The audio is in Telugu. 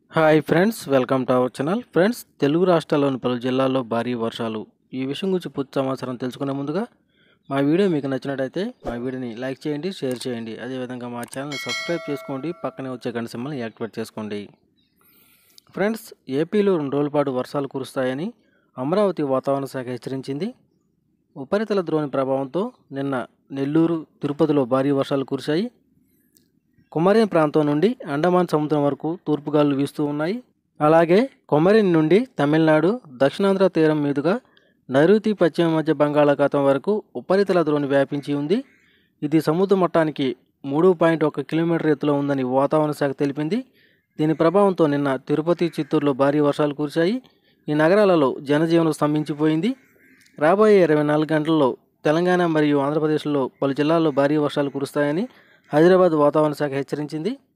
hi friends welcome to our channel friends Telugu రాష్ట్రాల్లోని పలు జిల్లాల్లో భారీ వర్షాలు ఈ విషయం గురించి పూర్తి సమాచారం తెలుసుకునే ముందుగా మా వీడియో మీకు నచ్చినట్టయితే మా వీడియోని లైక్ చేయండి షేర్ చేయండి అదేవిధంగా మా ఛానల్ని సబ్స్క్రైబ్ చేసుకోండి పక్కనే వచ్చే గంట సింబల్ని యాక్టివేట్ చేసుకోండి ఫ్రెండ్స్ ఏపీలో రెండు రోజుల పాటు వర్షాలు కురుస్తాయని అమరావతి వాతావరణ శాఖ హెచ్చరించింది ఉపరితల ద్రోణి ప్రభావంతో నిన్న నెల్లూరు తిరుపతిలో భారీ వర్షాలు కురిశాయి కుమరిన్ ప్రాంతం నుండి అండమాన్ సముద్రం వరకు తూర్పు గాలులు వీస్తూ ఉన్నాయి అలాగే కొమరిన్ నుండి తమిళనాడు దక్షిణాంధ్ర తీరం మీదుగా నైరుతి పశ్చిమ మధ్య బంగాళాఖాతం వరకు ఉపరితల ద్రోణి వ్యాపించి ఉంది ఇది సముద్ర మట్టానికి మూడు పాయింట్ ఒక కిలోమీటర్ ఎత్తులో ఉందని వాతావరణ శాఖ తెలిపింది దీని ప్రభావంతో నిన్న తిరుపతి చిత్తూరులో భారీ వర్షాలు కురిశాయి ఈ నగరాలలో జనజీవనం స్తంభించిపోయింది రాబోయే ఇరవై నాలుగు గంటల్లో తెలంగాణ మరియు ఆంధ్రప్రదేశ్లో పలు జిల్లాల్లో భారీ వర్షాలు కురుస్తాయని హైదరాబాద్ వాతావరణ శాఖ హెచ్చరించింది